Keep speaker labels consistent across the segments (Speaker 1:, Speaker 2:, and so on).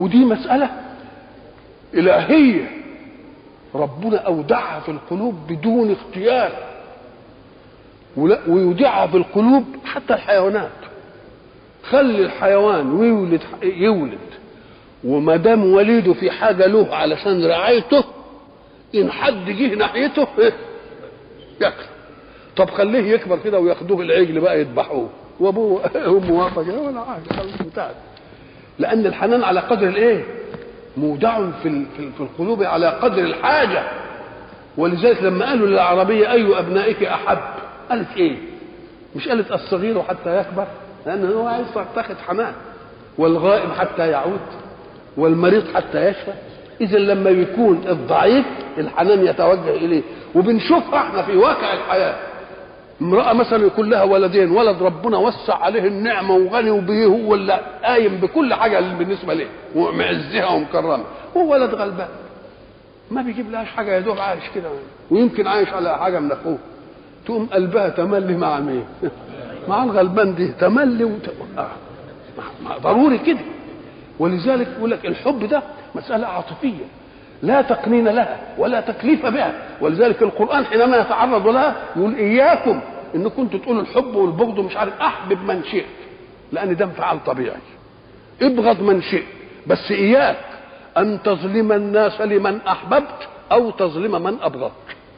Speaker 1: ودي مسألة إلهية ربنا أودعها في القلوب بدون اختيار ولا- ويودعها في القلوب حتى الحيوانات خلي الحيوان ويولد يولد وما دام وليده في حاجه له علشان رعايته ان حد جه ناحيته إيه؟ ياكل طب خليه يكبر كده وياخدوه العجل بقى يذبحوه وابوه امه واقفه كده ولا حاجه خلاص انتهت لان الحنان على قدر الايه مودع في ال- في ال- في القلوب على قدر الحاجه ولذلك لما قالوا للعربيه اي ابنائك احب قالت ايه مش قالت الصغير حتى يكبر لان هو عايز تاخد حنان والغائب حتى يعود والمريض حتى يشفى اذا لما يكون الضعيف الحنان يتوجه اليه وبنشوفها احنا في واقع الحياه امراه مثلا يكون لها ولدين ولد ربنا وسع عليه النعمه وغني وبيه هو اللي قايم بكل حاجه بالنسبه له ومعزها ومكرمه هو ولد غلبان ما بيجيب لهاش حاجه يا دوب عايش كده ويمكن عايش على حاجه من اخوه تقوم قلبها تملي مع مين؟ مع الغلبان دي تملي وت... آه. ما- ما- ضروري كده ولذلك يقول لك الحب ده مسألة عاطفية لا تقنين لها ولا تكليف بها ولذلك القرآن حينما يتعرض لها يقول إياكم إن كنتوا تقولوا الحب والبغض مش عارف أحبب من شئت لأن ده انفعال طبيعي ابغض من شئت بس إياك أن تظلم الناس لمن أحببت أو تظلم من أبغضت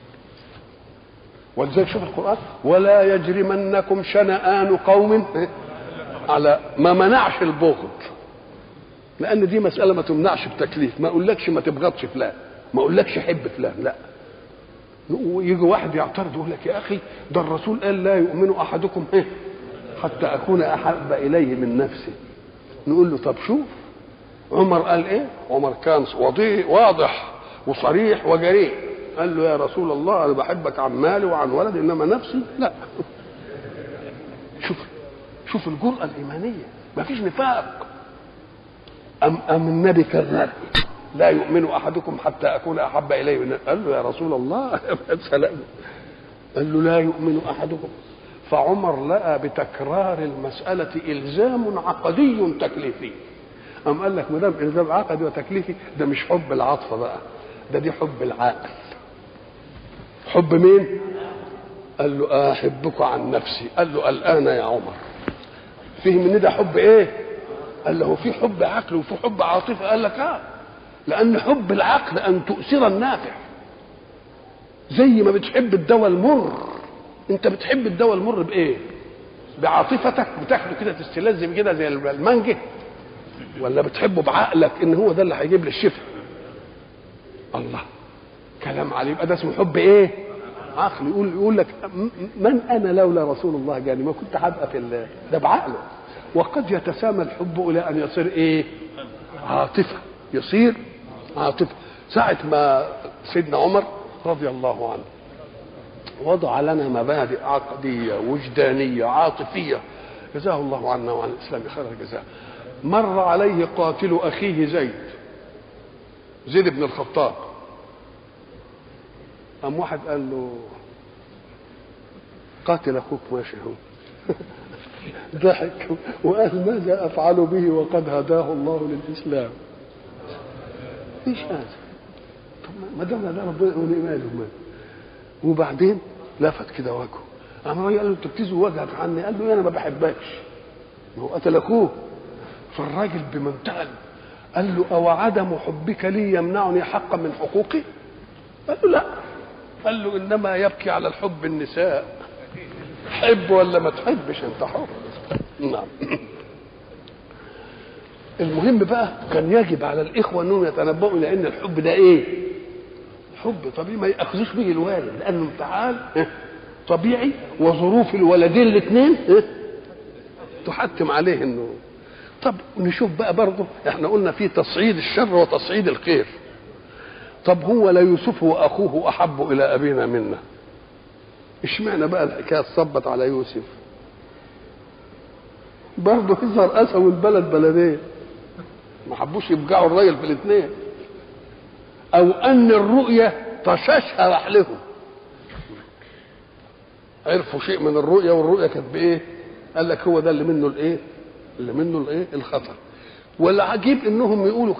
Speaker 1: ولذلك شوف القرآن ولا يجرمنكم شنآن قوم على ما منعش البغض لان دي مساله ما تمنعش بتكليف ما اقولكش ما تبغضش فلان ما اقولكش حب فلان لا ويجي واحد يعترض يقول لك يا اخي ده الرسول قال لا يؤمن احدكم ايه حتى اكون احب اليه من نفسي نقول له طب شوف عمر قال ايه عمر كان وضيح واضح وصريح وجريء قال له يا رسول الله انا بحبك عن مالي وعن ولدي انما نفسي لا شوف شوف الجرأة الإيمانية ما فيش نفاق أم أم النبي كذب لا يؤمن أحدكم حتى أكون أحب إليه من قال له يا رسول الله سلام قال له لا يؤمن أحدكم فعمر لقى بتكرار المسألة إلزام عقدي تكليفي أم قال لك ما دام إلزام عقدي وتكليفي ده مش حب العاطفة بقى ده دي حب العقل حب مين؟ قال له أحبك عن نفسي قال له الآن يا عمر فهم ان ده حب ايه قال له في حب عقل وفي حب عاطفه قال لك اه لان حب العقل ان تؤثر النافع زي ما بتحب الدواء المر انت بتحب الدواء المر بايه بعاطفتك بتاخده كده تستلذ كده زي المانجه ولا بتحبه بعقلك ان هو ده اللي هيجيب لي الشفاء الله كلام عليه يبقى ده اسمه حب ايه عقل يقول يقول لك م- من انا لولا رسول الله جاني ما كنت هبقى في ال- ده بعقله وقد يتسامى الحب الى ان يصير ايه عاطفه يصير عاطفه ساعه ما سيدنا عمر رضي الله عنه وضع لنا مبادئ عقديه وجدانيه عاطفيه جزاه الله عنا وعن الاسلام خير الجزاء مر عليه قاتل اخيه زيد زيد بن الخطاب قام واحد قال له قاتل اخوك ماشي هو ضحك وقال ماذا افعل به وقد هداه الله للاسلام ايش هذا طب ما دام ده ربنا يقول إيه ماله ماله وبعدين لفت كده وجهه قام الراجل قال له انت بتزوي وجهك عني قال له انا ما بحبكش ما هو قتل اخوه فالراجل بمنتهى قال له او عدم حبك لي يمنعني حقا من حقوقي قال له لا قال له انما يبكي على الحب النساء حب ولا ما تحبش انت حر نعم المهم بقى كان يجب على الاخوه انهم يتنبؤوا الى ان الحب ده ايه حب طبيعي ما ياخذوش به الوالد لانه انفعال إيه؟ طبيعي وظروف الولدين الاثنين إيه؟ تحتم عليه انه طب نشوف بقى برضه احنا قلنا في تصعيد الشر وتصعيد الخير طب هو لا يوسف واخوه احب الى ابينا منا اشمعنى بقى الحكايه تصبت على يوسف برضه يظهر اسى والبلد بلدين ما حبوش يبقعوا الراجل في الاثنين او ان الرؤيه تششرح لهم عرفوا شيء من الرؤيه والرؤيه كانت بايه قال لك هو ده اللي منه الايه اللي منه الايه الخطر والعجيب انهم يقولوا